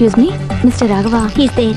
Excuse me mister Raghava he's there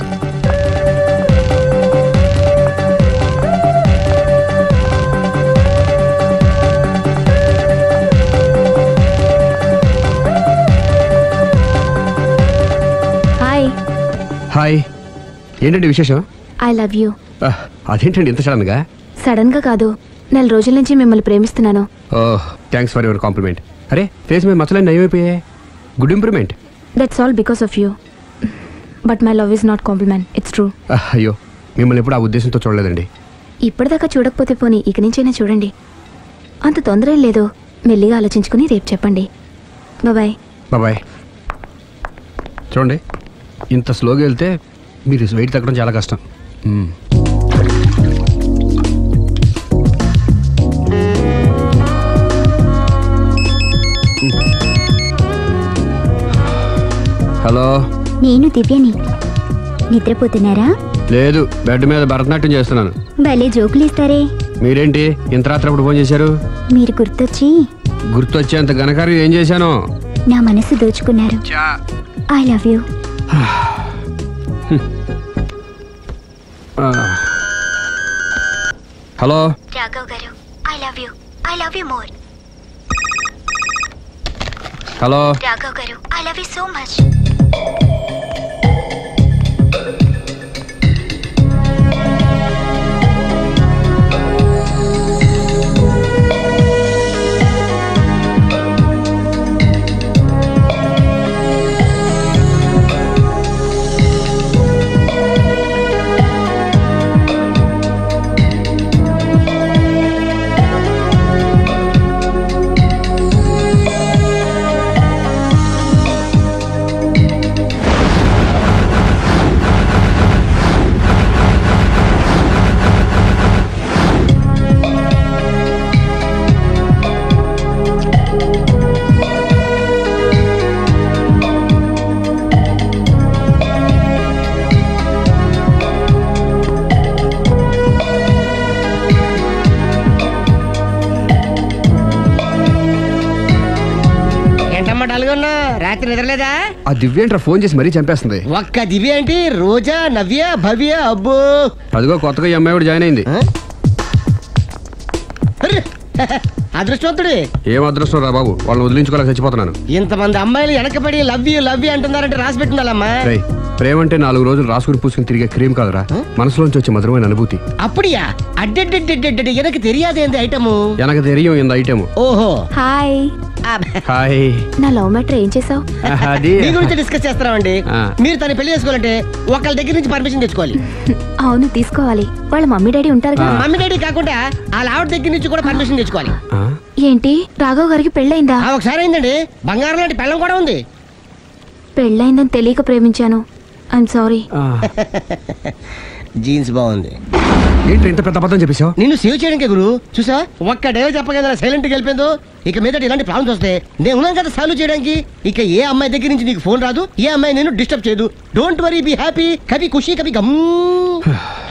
hi hi ఏంటండి విశేషం I love you ఆహ్, అదేంటండి ఇంత సడన్గా సడన్ గా కాదు నెల రోజుల నుంచి మిమ్మల్ని ప్రేమిస్తున్నాను oh thanks for your compliment అరే ఫేస్ మీద మచ్చలన్నీ నయమైపోయాయి good improvement that's all because of you but my love is not compliment it's true అయ్యో మిమ్మల్ని ఎప్పుడు ఆ ఉద్దేశంతో చూడలేదండి ఇప్పటిదాకా చూడకపోతే పోనీ ఇక నుంచైనా చూడండి అంత తొందర ఏం లేదు మెల్లిగా ఆలోచించుకుని రేపు చెప్పండి బాయ్ బాబాయ్ చూడండి ఇంత స్లోగా వెళ్తే మీరు వెయిట్ తగ్గడం చాలా కష్టం మ్మ్. హలో నేను దివ్యని నిద్రపోతున్నారా లేదు బెడ్ మీద భరతనాట్యం చేస్తున్నాను భలే జోకులు ఇస్తారే మీరేంటి ఇంత రాత్రి అప్పుడు ఫోన్ చేశారు మీరు గుర్తొచ్చి గుర్తొచ్చేంత ఘనకార్యం ఏం చేశాను నా మనసు దోచుకున్నారు ఐ లవ్ యూ ఆ. Hello Raghav garu I love you I love you more hello Raghav garu I love you so much ఏంటమ్మా డల్గొన్నా రాత్రి నిద్రలేదా ఆ దివ్యేంట్రా ఫోన్ చేసి మరీ చంపేస్తుంది ఒక్క దివ్య ఏంటి రోజా నవ్య భవ్య అబ్బో అదిగో కొత్తగా ఈ అమ్మాయి కూడా జాయిన్ అయింది ఆ? అర్రే! అదృష్టవంతుడి ఏం అదృష్టం రా బాబు వాళ్ళని వదిలించుకోలేక చచ్చిపోతున్నాను ఇంతమంది అమ్మాయిలు వెనకబడి లవ్ యూ లవ్ యూ అంటున్నారంటే రాసి పెట్టుండాలమ్మా రేయ్ ప్రేమ అంటే నాలుగు రోజులు రాసుకుని పూసుకుని తిరిగే క్రీమ్ కాదురా మనసులోంచి వచ్చే మధురమైన అనుభూతి அப்படியா அட்டெட்டெட்டெட்டெட்டெ எனக்கு தெரியாது இந்த ஐட்டமு వెనక తెరియం ఇంత ఐటెం ఓహో హాయ్ హాయ్ నా లవ్ మ్యాటర్ ఏం చేసావు అది మీ గురించి డిస్కస్ చేస్తున్నామండి ఆ. మీరు తను పెళ్లి చేసుకోవాలంటే ఒకళ్ళ దగ్గర నుంచి పర్మిషన్ తెచ్చుకోవాలి అవును తీసుకోవాలి వాళ్ళ మమ్మీ డాడీ ఉంటారుగా మమ్మీ డాడీ కాకుండా వాళ్ళ ఆవిడ దగ్గర నుంచి కూడా పర్మిషన్ తెచ్చుకోవాలి ఆ? ఏంటి రాఘవ్ గారికి పెళ్ళయిందా ఆ ఒకసారి అయిందండి బంగారం లాంటి పెళ్ళం కూడా ఉంది పెళ్ళయిందని తెలియక ప్రేమించాను ఐఎమ్ సారీ ఆ. జీన్స్ బాగుంది ఏంటి ఇంత పెద్ద అబద్ధం చెప్పేశావు నిన్ను సేవ్ చేయడానికి గురు చూసా ఒక్క డే చెప్పగల సైలెంట్ వెళ్ళిపోయిందో ఇక మీద ఇలాంటి ప్రాబ్లమ్స్ వస్తే నేను ఉన్నాను కదా సాల్వ్ చేయడానికి ఇక ఏ అమ్మాయి దగ్గర నుంచి నీకు ఫోన్ రాదు ఏ అమ్మాయి నేను డిస్టర్బ్ చేయదు డోంట్ వరీ బీ హ్యాపీ కవి ఖుషి కవి గమ్